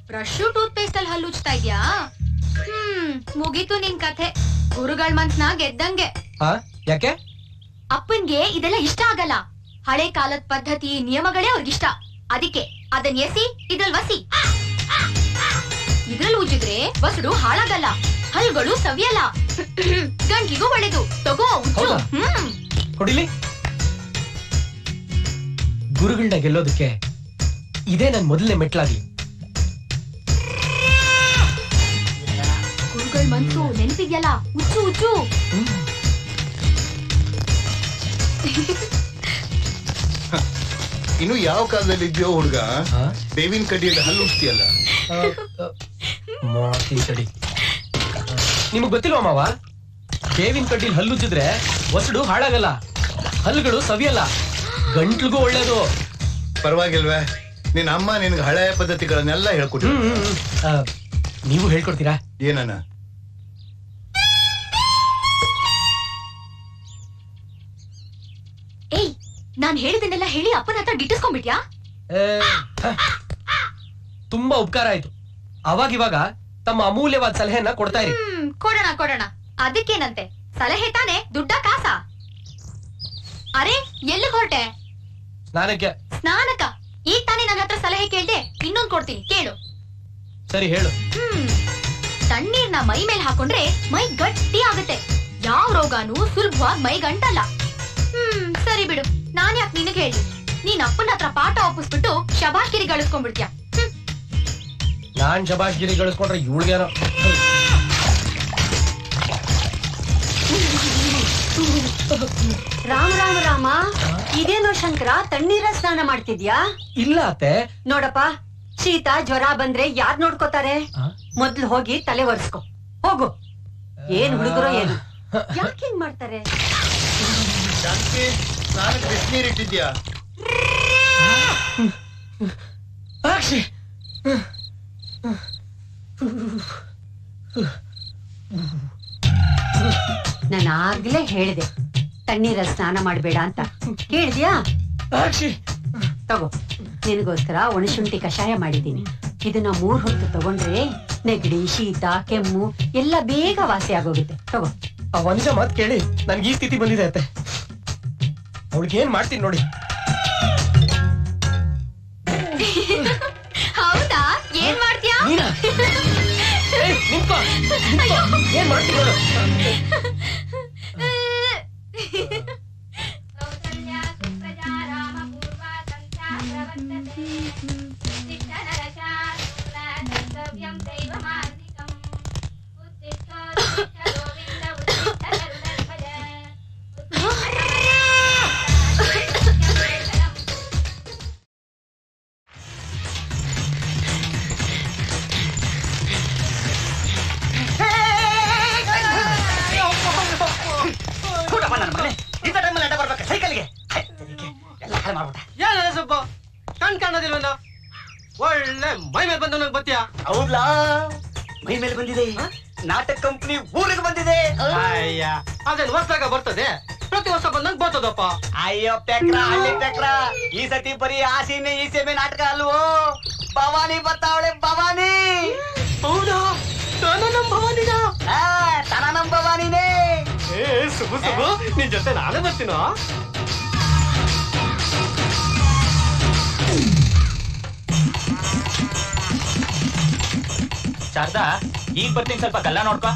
Brush tooth paste ಅಲ್ಲಿ ಹಲ್ಲುಚ್ತಾ ಇದ್ಯಾ ಹ್ಮ್ ಮುಗೀತು ನಿನ್ ಕಥೆ ಗುರುಗಳ್ ಮನ್ಸ್ನ ಗೆದ್ದಂಗೆ ಹಾ ಯಾಕೆ ಅಪ್ಪನ್ಗೆ ಇದೆಲ್ಲ ಇಷ್ಟ ಆಗಲ್ಲ ಹಳೆ ಕಾಲದ ಪದ್ಧತಿ ನಿಯಮಗಳೇ ಅವ್ರಿಗಿಷ್ಟ ಅದಕ್ಕೆ ಅದನ್ ಎಸಿ ಇದ್ರಲ್ಲಿ ವಸಿ ಇದ್ರಲ್ಲಿ ಉಜ್ಜಿದ್ರೆ ಬಸಡು ಹಾಳಾಗಲ್ಲ ಹಲ್ಗಳು ಸವಿಯಲ್ಲ ಗಂಟ್ಲಿಗೂ ಒಳ್ಳೇದು ತಗೋ ಉಜ್ಜು ಹೌದಾ? ಹ್ಮ್ ಕೊಡಿಲಿ ಗುರುಗಳನ್ನ ಗೆಲ್ಲೋದಕ್ಕೆ ಇದೇ ನನ್ ಮೊದಲನೇ ಮೆಟ್ಲಾಗ್ಲಿ ಗುರುಗಳ್ ಮನ್ಸು ನೆನ್ಪಿದ್ಯಲ್ಲ ಉಜ್ಜು ಉಜ್ಜು ಇನ್ನು ಯಾವ ಕಾಲದಲ್ಲಿ ಇದೆಯೋ ಹುಡುಗ ಹಾ? ಬೇವಿನ ಕಡ್ಡಿಯಲ್ಲಿ ಹಲ್ಲು ಉಡ್ತೀಯಲ್ಲ ಆ, ಆ, ಮಾಡ್ತೀನಿ ತಡಿ ನಿಮಗ್ ಗೊತ್ತಿಲ್ವಾ ಮಾವ ಬೇವಿನ ಕಡ್ಡಿಲ್ ಹಲ್ಲುಜ್ಜಿದ್ರೆ ಒಸಡು ಹಾಳಾಗಲ್ಲ ಹಲ್ಲುಗಳು ಸವಿಯಲ್ಲ ಗಂಟ್ಲಿಗೂ ಒಳ್ಳೇದು ಪರವಾಗಿಲ್ವೇ ನಿನ್ನ ಅಮ್ಮ ನಿನ್ಗೆ ಹಳೆ ಪದ್ಧತಿಗಳನ್ನೆಲ್ಲ ಹೇಳ್ಕೊಟ್ರು ಹ್ಮ್, ಹ್ಮ್, ಹ್ಮ್. ಆ, ನೀವು ಹೇಳ್ಕೊಡ್ತೀರಾ ಏನನ್ನ ಏಯ್ ನಾನ್ ಹೇಳಿದನ್ನೆಲ್ಲ ಹೇಳಿ ಅಪ್ಪನ ಹತ್ರ ಡಿಟ್ಟಿಸ್ಕೊಂಡ್ಬಿಟ್ಯಾ ಏ, ಹ. ತುಂಬಾ ಉಪಕಾರ ಆಯ್ತು ಅವಾಗಿವಾಗ ತಮ್ಮ ಅಮೂಲ್ಯವಾದ ಸಲಹೆನ ಕೊಡ್ತಾ ಇರಿ ಹ್ಮ್ ಕೊಡೋಣ ಕೊಡೋಣ ಅದಕ್ಕೇನಂತೆ ಸಲಹೆ ತಾನೆ ದುಡ್ಡ ಕಾಸ ಅರೆ ಎಲ್ಲಿಗ್ ಹೊರಟೆ ಸ್ನಾನಕ್ಕೆ ಸ್ನಾನಕ ಈಗ ತಾನೇ ನನ್ನ ಹತ್ರ ಸಲಹೆ ಕೇಳ್ದೆ ಇನ್ನೊಂದ್ ಕೊಡ್ತೀನಿ ಕೇಳು ಸರಿ ಹೇಳು ಹ್ಮ್ ತಣ್ಣೀರ್ನ ಮೈ ಮೇಲೆ ಹಾಕೊಂಡ್ರೆ ಮೈ ಗಟ್ಟಿ ಆಗುತ್ತೆ ಯಾವ ರೋಗಾನು ಸುಲಭವಾಗಿ ಮೈ ಗಂಟಲ್ಲ ಹ್ಮ್ ಸರಿ ಬಿಡು ನಾನ್ ಯಾಕೆ ನಿನಗೆ ಹೇಳಿ ನೀನ್ ಅಪ್ಪನ ಹತ್ರ ಪಾಠ ಒಪ್ಪಿಸ್ಬಿಟ್ಟು ಶಬಾಷ್ಗಿರಿ ಗಳಿಸ್ಕೊಂಡ್ಬಿಡ್ತೀಯ ಹ್ಮ್ ನಾನ್ ಶಬಾಷ್ಗಿರಿ ಗಳಿಸ್ಕೊಂಡ್ರೆ ಇವಳಿಗೇನೋ ರಾಮ ರಾಮ ರಾಮ ಇದೇನೋ ಶಂಕರ ತಣ್ಣೀರ ಸ್ನಾನ ಮಾಡ್ತಿದ್ಯಾ ಇಲ್ಲ ಅತ್ತೆ ನೋಡಪ್ಪ ಶೀತ ಜ್ವರ ಬಂದ್ರೆ ಯಾರ್ ನೋಡ್ಕೋತಾರೆ ಆ? ಮೊದ್ಲು ಹೋಗಿ ತಲೆ ಒರೆಸ್ಕೊ ಹೋಗು ಏನ್ ಹುಡುಗರು ಏನು ಯಾಕೆ ಹಿಂಗ್ ಮಾಡ್ತಾರೆ ಶಾಂತಿ ಸ್ನಾನಕ್ಕೆ ಬಿಸಿನೀರು ಇಟ್ಟಿದ್ಯಾ ಸಾಕ್ಷಿ ನಾನು ಆಗ್ಲೇ ಹೇಳಿದೆ ತಣ್ಣೀರ ಸ್ನಾನ ಮಾಡ್ಬೇಡ ಅಂತ ಕೇಳಿದ್ಯಾ ಸಾಕ್ಷಿ ತಗೋ ನಿನಗೋಸ್ಕರ ಒಣಶುಂಠಿ ಕಷಾಯ ಮಾಡಿದ್ದೀನಿ ಇದನ್ನ ಮೂರ್ ಹೊತ್ತು ತಗೊಂಡ್ರೆ ನೆಗಡಿ ಶೀತ ಕೆಮ್ಮು ಎಲ್ಲ ಬೇಗ ವಾಸಿ ಆಗೋಗುತ್ತೆ ತಗೋ ಆ ವಂಶ ಮಾತ್ ಕೇಳಿ ನನ್ಗೆ ಈ ಸ್ಥಿತಿ ಬಂದಿದೆ ಅತ್ತೆ ಅವಳಿಗೆ ಏನ್ ಮಾಡ್ತೀನಿ ನೋಡಿ ಹೌದಾ ಏನ್ ಮಾಡ್ತೀಯಾ ನೀನಾ ಏಯ್, ನಿಂತ್ಕೋ, ನಿಂತ್ಕೋ. ಏನ್ ಮಾಡ್ತೀನಿ ನೋಡು ಕೂಟಪ್ಪ ನನ್ನ ಮಗನೇ ಇಂಥ ಟೈಮಲ್ಲಿ ಅಡ್ಡ ಬರ್ಬೇಕು ಸೈಕಲ್ಗೆ ಎಲ್ಲ ಹಾಳು ಮಾಡ್ಬಿಟ್ಟ ಏನ ಸ್ವಲ್ಪ ಕಣ್ ಕಾಣೋದಿಲ್ವೇನೋ ಒಳ್ಳೆ ಮೈ ಮೇಲೆ ಬಂದು ನಂಗೆ ಬತ್ತೀಯಾ ಹೌದ್ಲಾ ಮೈ ಮೇಲೆ ಬಂದಿದೆ ನಾಟಕ ಕಂಪನಿ ಊರಿಗೆ ಬಂದಿದೆ ಅಯ್ಯ ಅದೇನ್ ವರ್ಷದಾಗ ಬರ್ತದೆ ಪ್ರತಿ ವರ್ಷ ಬಂದಂಗ್ ಬರ್ತದಪ್ಪ ಅಯ್ಯೋ ಪೆಕ್ರ ಹಳ್ಳಿ ಪೆಕ್ರ ಈ ಸತಿ ಬರೀ ಆಸೀಮೆ ಈ ಸೀಮೆ ನಾಟಕ ಅಲ್ವೋ ಭವಾನಿ ಬರ್ತಾವಳೆ ಭವಾನಿ ಹೌದಾ ನಾನು ನಮ್ ಭವಾನಿನ ಆ, ತನ ನಮ್ ಭವಾನಿನೇ ಏ ಸುಬು ಸುಬು ನಿನ್ ಜೊತೆ ನಾನೇ ಬರ್ತೀನೋ ಶಾರದಾ ಈಗ ಬರ್ತೀನಿ ಸ್ವಲ್ಪ ಕಲ್ಲ ನೋಡ್ಕೊ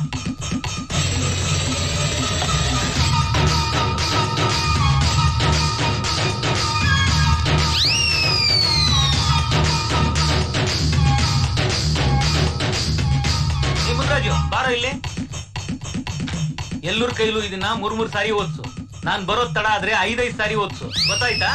ಏ ಮುದ್ರಾಜು ಬಾರೋ ಇಲ್ಲಿ ಎಲ್ಲರ ಕೈಲೂ ಇದನ್ನ ಮೂರ್ ಮೂರ್ ಸಾರಿ ಓದ್ಸು ನಾನ್ ಬರೋದ್ ತಡ ಆದ್ರೆ ಐದೈದ್ ಸಾರಿ ಓದ್ಸು ಗೊತ್ತಾಯ್ತಾ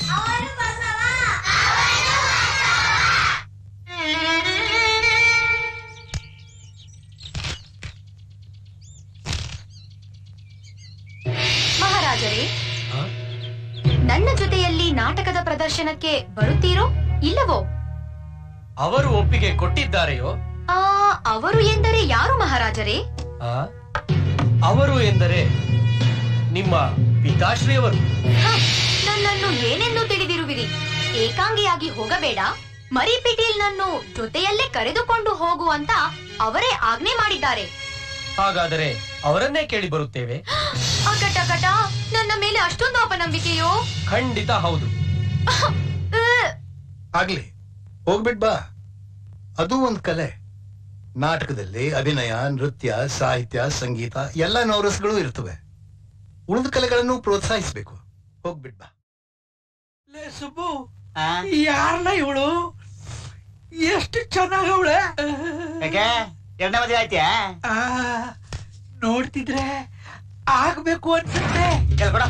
ಮಹಾರಾಜರೇ ನನ್ನ ಜೊತೆಯಲ್ಲಿ ನಾಟಕದ ಪ್ರದರ್ಶನಕ್ಕೆ ಬರುತ್ತೀರೋ ಇಲ್ಲವೋ ಅವರು ಒಪ್ಪಿಗೆ ಕೊಟ್ಟಿದ್ದಾರೆಯೋ ಆ ಅವರು ಎಂದರೆ ಯಾರು ಮಹಾರಾಜರೇ ಆ? ಅವರು ಎಂದರೆ ನಿಮ್ಮ ಪಿತಾಶ್ರೀಯವರು ಹ, ನನ್ನನ್ನು ಏನೆಂದು ತಿಳಿದಿರುವಿರಿ ಏಕಾಂಗಿಯಾಗಿ ಹೋಗಬೇಡ ಮರಿ ಪಿಟೀಲ್ ನನ್ನು ಜೊತೆಯಲ್ಲೇ ಕರೆದುಕೊಂಡು ಹೋಗು ಅಂತ ಅವರೇ ಆಜ್ಞೆ ಮಾಡಿದ್ದಾರೆ ಹಾಗಾದರೆ ಅವರನ್ನೇ ಕೇಳಿ ಬರುತ್ತೇವೆ ಅಕಟ ಕಟ ನನ್ನ ಮೇಲೆ ಅಷ್ಟೊಂದು ಅಪನಂಬಿಕೆಯೋ ಖಂಡಿತ ಹೌದು ಅಹ್, ಆಗ್ಲಿ ಹೋಗ್ಬಿಟ್ ಬಾ ಅದು ಒಂದ್ ಕಲೆ ನಾಟಕದಲ್ಲಿ ಅಭಿನಯ ನೃತ್ಯ ಸಾಹಿತ್ಯ ಸಂಗೀತ ಎಲ್ಲ ನವರಸಗಳು ಇರ್ತವೆ ಉಳಿದ ಕಲೆಗಳನ್ನು ಪ್ರೋತ್ಸಾಹಿಸಬೇಕು ಹೋಗ್ಬಿಟ್ ಬಾ ಲೇ ಸುಬ್ಬು ಆ? ಯಾರಲ್ಲ ಇವಳು ಎಷ್ಟು ಚೆನ್ನಾಗವಳೆ ಯಾಕೆ ಎರಡನೇ ಮದುವೆ ಆಯ್ತಿಯಾ ಆ, ನೋಡ್ತಿದ್ರೆ ಆಗ್ಬೇಕು ಅನ್ಸುತ್ತೆ ಕೇಳ್ಕೊಡ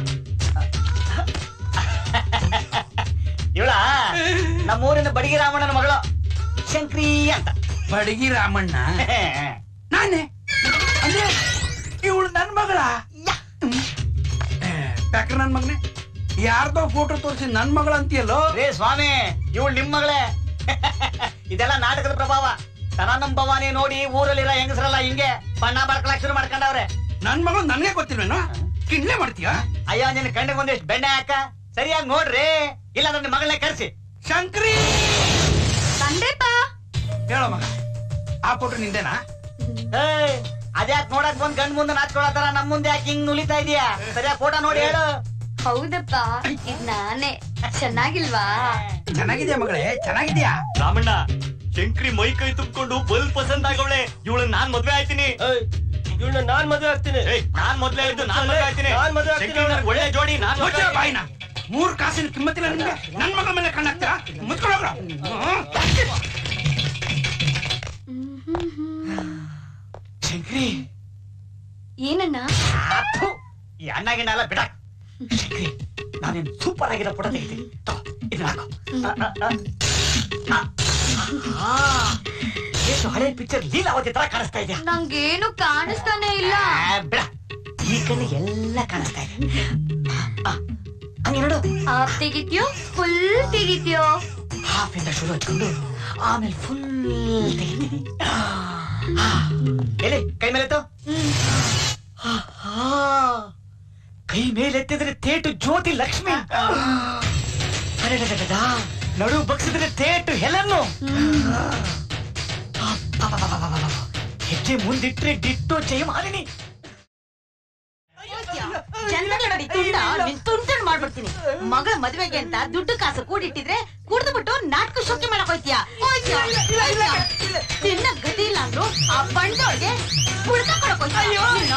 ಇವಳ ನಮ್ಮೂರಿನ ಬಡಿಗೆ ರಾಮಣ್ಣನ ಮಗಳು ಶಂಕ್ರಿ ಅಂತ ಬಡಗಿ ರಾಮಣ್ಣ ನಾನೇ ಅಂದ್ರೆ ಇವಳು ನನ್ ಮಗಳ ಪ್ಯಾಕ್ರ ನನ್ ಮಗನೇ ಯಾರ್ದೋ ಫೋಟೋ ತೋರಿಸಿ ನನ್ ಮಗಳ ಅಂತೀಯಲ್ಲೋ ರೇ ಸ್ವಾಮಿ ಇವಳು ನಿಮ್ ಮಗಳೇ ಇದೆಲ್ಲ ನಾಟಕದ ಪ್ರಭಾವ ತನನಂ ಭವಾನಿ ನೋಡಿ ಊರಲ್ಲಿರೋ ಹೆಂಗಸರಲ್ಲ ಹಿಂಗೆ ಬಣ್ಣ ಬಳ್ಕೊಳಕ್ ಶುರು ಮಾಡ್ಕೊಂಡವ್ರೆ ನನ್ ಮಗಳು ನನ್ಗೆ ಗೊತ್ತಿಲ್ವೇನೋ ಕಿಡ್ಲೆ ಮಾಡ್ತೀಯ ಅಯ್ಯೋ ನಿನ್ ಕಂಡಿಗೆ ಒಂದಿಷ್ಟು ಬೆಣ್ಣೆ ಹಾಕ ಸರಿಯಾಗಿ ನೋಡ್ರಿ ಇಲ್ಲ ನನ್ನ ಮಗಳನ್ನೇ ಕರ್ಸಿ ಶಂಕ್ರಿ ಬಂದ್ರೆಪ್ಪ ಹೇಳೋ ಮಗ ಆ ಫೋಟೋ ನಿಂದೇನಾ ಏಯ್ ಅದ್ಯಾಕ್ ನೋಡಕ್ ಬಂದ್ ಗಂಡ್ ಮುಂದೆ ನಾಚ್ಕೊಳತಾರ ನಮ್ ಮುಂದೆ ಯಾಕೆ ಹಿಂಗ್ ನುಲಿತಾ ಇದೀಯಾ ಸರಿಯಾಗಿ ಫೋಟೋ ನೋಡಿ ಹೇಳು ಹೌದಪ್ಪ ಇದ್ ನಾನೇ ಚೆನ್ನಾಗಿಲ್ವಾ ಚೆನ್ನಾಗಿದ್ಯಾ ಮಗಳೇ ಚೆನ್ನಾಗಿದ್ಯಾ ರಾಮಣ್ಣ ಶಂಕ್ರಿ ಮೈ ಕೈ ತುಂಬಿಕೊಂಡು ಬಲ್ ಪಸಂದ್ ಆಗವಳೆ ಇವಳು ನಾನ್ ಮದ್ವೆ ಆಯ್ತೀನಿ ಇವಳನ್ನ ನಾನ್ ಮದುವೆ ಆಗ್ತೀನಿ ಏಯ್, ನಾನ್ ಮೊದ್ಲೇ ಇದ್ದು ನಾನ್ ಮದ್ವೆ ಆಯ್ತೀನಿ ನಾನ್ ಮದ್ವೆ ಆಗ್ತೀನಿ. ಶಂಕ್ರಿ ನನ್ಗ್ ಒಳ್ಳೆ ಜೋಡಿ ನಾನ್ ಮದ್ವೆ ಮುಚ್ಚೋ ಆಗ್ತೀನಿ. ಬಾಯಿನ ಮೂರ್ ಕಾಸಿನ ಕಿಮ್ಮತ್ತಿಲ್ಲ ನಿಮ್ಗೆ ನನ್ ಮಗಳ ಮೇಲೆ ಕಣ್ಣಾಗ್ತೀರಾ ಮುಚ್ಕೊಳೋಗ್ರ ಶಂಕ್ರಿ ಏನಣ್ಣ ಅಪ್ಪು, ಈ ಅಣ್ಣ ಗಿಣ್ಣ ಎಲ್ಲ ಬಿಡ ಶಂಕ್ರಿ ನಾನೇನ್ ಸೂಪರ್ ಆಗಿರೋ ಫೋಟೋ ತೆಗಿತೀನಿ ತಗೋ, ಇದನ್ನ ಹಾಕು ಆ, ಆ, ಆ. ಆ, ಎಷ್ಟು ಹಳೆ ಪಿಕ್ಚರ್ ಲೀಲಾವತಿ ತರ ಕಾಣಿಸ್ತಾ ಇದೆಯಾ ನಂಗೇನು ಕಾಣಿಸ್ತಾನೆ ಇಲ್ಲ ಆ, ಬಿಡ ಈ ಕಣ್ಣಿಗೆ ಎಲ್ಲ ಕಾಣಿಸ್ತಾ ಇದೆ ಆ, ಹಂಗೆ ನೋಡು ಆಪ್ ತೆಗಿತ್ಯೋ ಫುಲ್ ತೆಗಿತ್ಯೋ ಹಾಫ್ ಇಂದ ಶುರು ಹಚ್ಕೊಂಡು ಆಮೇಲೆ ಫುಲ್ ತೆಗಿತೀನಿ ಆ, ಎಲ್ಲಿ ಕೈ ಮೇಲೆ ಎತ್ತು ಆಹಾ, ಕೈ ಮೇಲೆ ಎತ್ತಿದ್ರೆ ತೇಟು ಜ್ಯೋತಿ ಲಕ್ಷ್ಮಿ ಅರೆರೆರೆರೆರ, ನಡು ಬಗ್ಸಿದ್ರೆ ತೇಟು ಹೆಲನ್ನು ಅಬ್ಬಬ್ಬಬ್ಬಬ್ಬಬ್ಬ. ಹೆಜ್ಜೆ ಮುಂದಿಟ್ರೆ ಡಿಟ್ಟೋ ಜಯಮಾಲಿನಿ ಚಂದಗೆ ನೋಡಿ ತುಂಡ ನಿನ್ ತುಂಟನ್ ಮಾಡ್ಬಿಡ್ತೀನಿ ಮಗಳ ಮದ್ವೆಗೆ ಅಂತ ದುಡ್ಡು ಕಾಸು ಕೂಡಿಟ್ಟಿದ್ರೆ ಕುಡ್ದು ಬಿಟ್ಟು ನಾಟಕ ಶೋಕಿ ಮಾಡಕ್ ಹೋಯ್ತೀಯ ತಿನ್ನ ಗತಿ ಇಲ್ಲ ಅಂದ್ರು ಆ ಬಂಡೋಳ್ಗೆ ಬುಡ್ಕ ಕೊಡಕ್ ಹೋಯ್ತೀಯ ನೀನು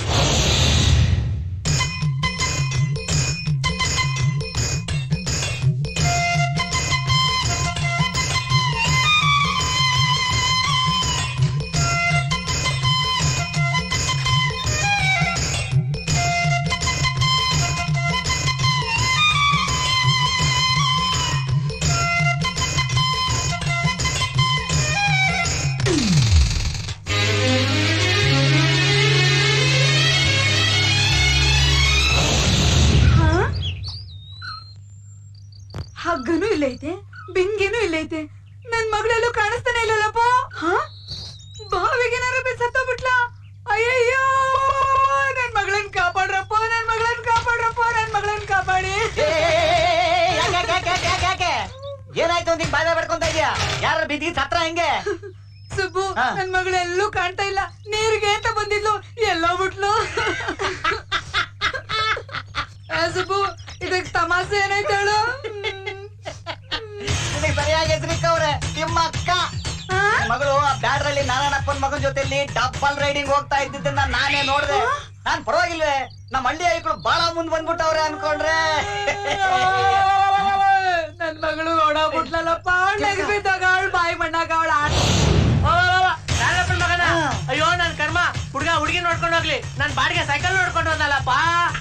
ಹಗ್ಗನೂ ಇಲ್ಲೈತೆ ಬಿಂಗಿನೂ ಇಲ್ಲೈತೆ ನನ್ ಮಗಳೆಲ್ಲೂ ಕಾಣಿಸ್ತಾನೆ ಇಲ್ಲಲ್ಲಪ್ಪ ಹಾ ಬಾವಿಗೇನಾರು ಬಿದ್ದು ಸತ್ತೋಗ್ಬಿಟ್ಲಾ ಅಯ್ಯಯ್ಯೋ ನನ್ ಮಗಳನ್ ಕಾಪಾಡ್ರಪ್ಪ ನನ್ ಮಗಳನ್ ಕಾಪಾಡ್ರಪ್ಪ ನನ್ ಮಗಳನ್ ಕಾಪಾಡಿ ಏ, ಯಾಕೆ, ಯಾಕೆ, ಯಾಕೆ, ಯಾಕೆ, ಯಾಕೆ, ಯಾಕೆ? ಏನಾಯ್ತು ನೀನ್ ಬಾಯ್ ಬಡ್ಕೊಂತ ಇದೀಯಾ ಯಾರು ಬಿದ್ದಿ ಸತ್ರ ಹೆಂಗೆ ಸುಬ್ಬು ಹಾ. ನನ್ ಮಗಳೆಲ್ಲೂ ಕಾಣ್ತಾ ಇಲ್ಲ ನೀರಿಗೆ ಅಂತ ಬಂದಿದ್ಲು ಎಲ್ಲೋ ಬಿಟ್ಲು ಆ, ಸುಬ್ಬು ಇದಕ್ ತಮಾಷೆ ಏನಾಯ್ತು ಹೇಳು ನಿನಗೆ ಸರಿಯಾಗಿ ಹೆಸರಿಕ್ಕವ್ರೆ ನಿಮ್ಮ ಅಕ್ಕ ಹಾ? ನನ್ ಮಗಳು ಆ ಬ್ಯಾಡ್ರಲ್ಲಿ ನಾರಾಯಣಪ್ಪನ್ ಮಗನ್ ಜೊತೆಲಿ ಡಬ್ಬಲ್ ರೈಡಿಂಗ್ ಹೋಗ್ತಾ ಇದ್ದಿದ್ದನ್ನ ನಾನೇ ನೋಡ್ದೆ ನಾನ್ ಪರವಾಗಿಲ್ವೇ ನಮ್ಮ ಹಳ್ಳಿ ಐಕ್ಳು ಬಾಳ ಮುಂದ್ ಬಂದ್ಬಿಟ್ಟವ್ರೆ ಅನ್ಕೊಂಡ್ರೆ ನನ್ ಮಗಳು ಓಡಾಗ್ಬಿಟ್ಲಲ್ಲಪ್ಪ ನೆಗ್ ಬಿದ್ದಾಗ ಅವಳು ಬಾಯಿ ಮಣ್ಣಾಗ ಅವಳ ಮಗನ ಅಯ್ಯೋ ನನ್ ಕರ್ಮ ಹುಡ್ಗ ಹುಡುಗಿ ನೋಡ್ಕೊಂಡು ಹೋಗ್ಲಿ ನನ್ ಬಾಡಿಗೆ ಸೈಕಲ್ ನೋಡ್ಕೊಂಡು ಹೋದಲ್ಲಪ್ಪ